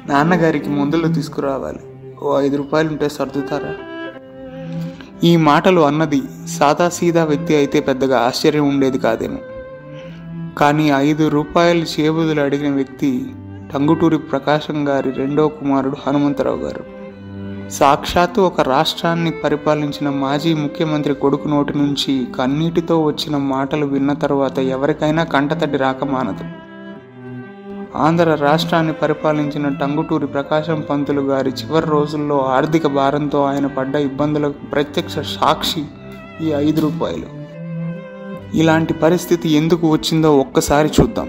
నాన్నగారికి మందులు తీసుకురావాలి ఓ ఐదు రూపాయలు ఉంటే సర్దుతారా ఈ మాటలు అన్నది సాదాసీదా వ్యక్తి అయితే పెద్దగా ఆశ్చర్యం ఉండేది కాదేమో కానీ ఐదు రూపాయలు చేబుదులు అడిగిన వ్యక్తి టంగుటూరి ప్రకాశం గారి రెండో కుమారుడు హనుమంతరావు గారు సాక్షాత్తు ఒక రాష్ట్రాన్ని పరిపాలించిన మాజీ ముఖ్యమంత్రి కొడుకు నోటి నుంచి కన్నీటితో వచ్చిన మాటలు విన్న తర్వాత ఎవరికైనా కంటతడి రాక మానదు ఆంధ్ర రాష్ట్రాన్ని పరిపాలించిన టంగుటూరి ప్రకాశం పంతులు గారి చివరి రోజుల్లో ఆర్థిక భారంతో ఆయన పడ్డ ఇబ్బందులకు ప్రత్యక్ష సాక్షి ఈ ఐదు రూపాయలు ఇలాంటి పరిస్థితి ఎందుకు వచ్చిందో ఒక్కసారి చూద్దాం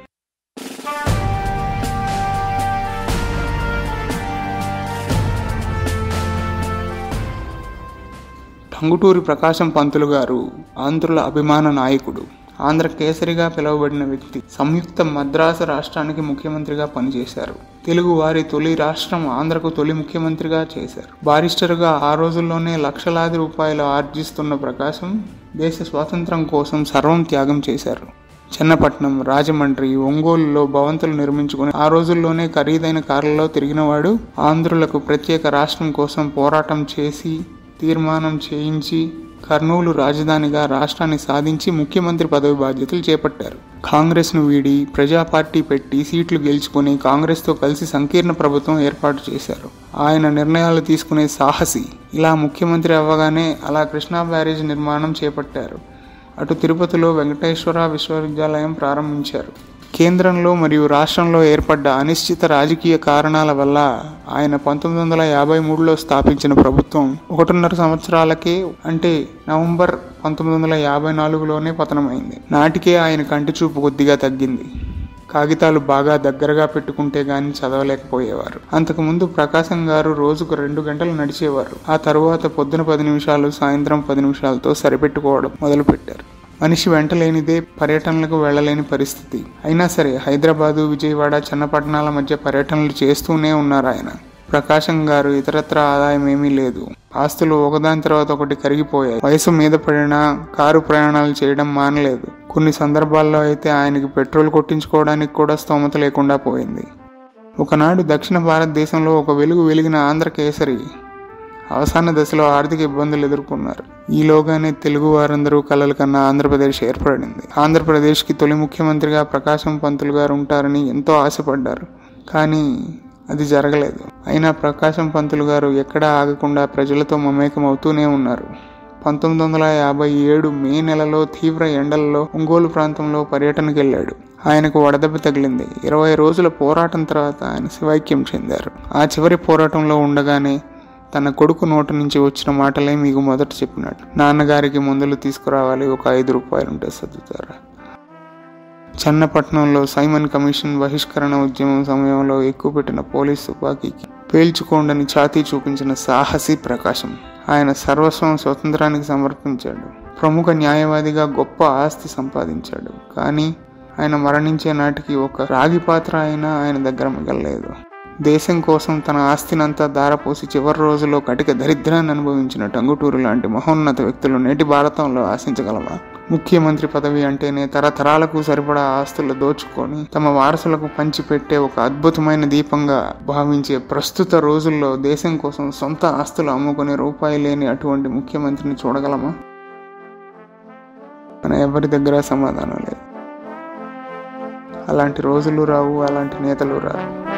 టంగుటూరి ప్రకాశం పంతులు గారు ఆంధ్రుల అభిమాన నాయకుడు ఆంధ్ర కేసరిగా పిలువబడిన వ్యక్తి సంయుక్త మద్రాసు రాష్ట్రానికి ముఖ్యమంత్రిగా పనిచేశారు తెలుగు వారి తొలి రాష్ట్రం ఆంధ్రకు తొలి ముఖ్యమంత్రిగా చేశారు బారిస్టర్గా ఆ రోజుల్లోనే లక్షలాది రూపాయలు ఆర్జిస్తున్న ప్రకాశం దేశ స్వాతంత్రం కోసం సర్వం త్యాగం చేశారు చెన్నపట్నం రాజమండ్రి ఒంగోలులో భవంతులు నిర్మించుకుని ఆ రోజుల్లోనే ఖరీదైన కార్లలో తిరిగినవాడు ఆంధ్రులకు ప్రత్యేక రాష్ట్రం కోసం పోరాటం చేసి తీర్మానం చేయించి కర్నూలు రాజధానిగా రాష్ట్రాన్ని సాధించి ముఖ్యమంత్రి పదవి బాధ్యతలు చేపట్టారు కాంగ్రెస్ను వీడి ప్రజా పార్టీ పెట్టి సీట్లు గెలుచుకుని కాంగ్రెస్తో కలిసి సంకీర్ణ ప్రభుత్వం ఏర్పాటు చేశారు ఆయన నిర్ణయాలు తీసుకునే సాహసి ఇలా ముఖ్యమంత్రి అవ్వగానే అలా కృష్ణా బ్యారేజ్ నిర్మాణం చేపట్టారు అటు తిరుపతిలో వెంకటేశ్వర విశ్వవిద్యాలయం ప్రారంభించారు కేంద్రంలో మరియు రాష్ట్రంలో ఏర్పడ్డ అనిశ్చిత రాజకీయ కారణాల వల్ల ఆయన పంతొమ్మిది వందల యాభై మూడులో స్థాపించిన ప్రభుత్వం ఒకటిన్నర సంవత్సరాలకే అంటే నవంబర్ పంతొమ్మిది వందల యాభై నాలుగులోనే పతనమైంది నాటికే ఆయన కంటి చూపు కొద్దిగా తగ్గింది కాగితాలు బాగా దగ్గరగా పెట్టుకుంటే గాని చదవలేకపోయేవారు అంతకుముందు ప్రకాశం గారు రోజుకు రెండు గంటలు నడిచేవారు ఆ తరువాత పొద్దున పది నిమిషాలు సాయంత్రం పది నిమిషాలతో సరిపెట్టుకోవడం మొదలుపెట్టారు మనిషి వెంటలేనిదే పర్యటనలకు వెళ్ళలేని పరిస్థితి అయినా సరే హైదరాబాదు విజయవాడ చిన్నపట్టణాల మధ్య పర్యటనలు చేస్తూనే ఉన్నారు ఆయన ప్రకాశం గారు ఇతరత్ర ఆదాయం ఏమీ లేదు ఆస్తులు ఒకదాని తర్వాత ఒకటి కరిగిపోయాయి వయసు మీద పడినా కారు ప్రయాణాలు చేయడం మానలేదు కొన్ని సందర్భాల్లో అయితే ఆయనకి పెట్రోల్ కొట్టించుకోవడానికి కూడా స్తోమత లేకుండా పోయింది ఒకనాడు దక్షిణ భారతదేశంలో ఒక వెలుగు వెలిగిన ఆంధ్ర కేసరి అవసాన దశలో ఆర్థిక ఇబ్బందులు ఎదుర్కొన్నారు ఈలోగానే తెలుగు వారందరూ కలలు కన్నా ఆంధ్రప్రదేశ్ ఏర్పడింది ఆంధ్రప్రదేశ్కి తొలి ముఖ్యమంత్రిగా ప్రకాశం పంతులు గారు ఉంటారని ఎంతో ఆశపడ్డారు కానీ అది జరగలేదు అయినా ప్రకాశం పంతులు గారు ఎక్కడా ఆగకుండా ప్రజలతో మమేకం అవుతూనే ఉన్నారు పంతొమ్మిది వందల యాభై ఏడు మే నెలలో తీవ్ర ఎండలలో ఒంగోలు ప్రాంతంలో పర్యటనకు వెళ్ళాడు ఆయనకు వడదెబ్బ తగిలింది ఇరవై రోజుల పోరాటం తర్వాత ఆయన శివైక్యం చెందారు ఆ చివరి పోరాటంలో ఉండగానే తన కొడుకు నోటి నుంచి వచ్చిన మాటలే మీకు మొదట చెప్పినట్టు నాన్నగారికి మందులు తీసుకురావాలి ఒక ఐదు రూపాయలు ఉంటే సర్దుతారా చన్నపట్నంలో సైమన్ కమిషన్ బహిష్కరణ ఉద్యమం సమయంలో ఎక్కువపెట్టిన పోలీస్ తుపాకీకి పేల్చుకోండని ఛాతీ చూపించిన సాహసి ప్రకాశం ఆయన సర్వస్వం స్వతంత్రానికి సమర్పించాడు ప్రముఖ న్యాయవాదిగా గొప్ప ఆస్తి సంపాదించాడు కానీ ఆయన మరణించే నాటికి ఒక రాగి పాత్ర అయినా ఆయన దగ్గర మిగలలేదు దేశం కోసం తన ఆస్తినంతా దారపోసి చివరి రోజుల్లో కటిక దరిద్రాన్ని అనుభవించిన టంగుటూరు లాంటి మహోన్నత వ్యక్తులు నేటి భారతంలో ఆశించగలవా ముఖ్యమంత్రి పదవి అంటేనే తరతరాలకు సరిపడా ఆస్తులు దోచుకొని తమ వారసులకు పంచిపెట్టే ఒక అద్భుతమైన దీపంగా భావించే ప్రస్తుత రోజుల్లో దేశం కోసం సొంత ఆస్తులు అమ్ముకునే రూపాయి లేని అటువంటి ముఖ్యమంత్రిని చూడగలమా మన ఎవరి దగ్గర సమాధానం లేదు అలాంటి రోజులు రావు అలాంటి నేతలు రారు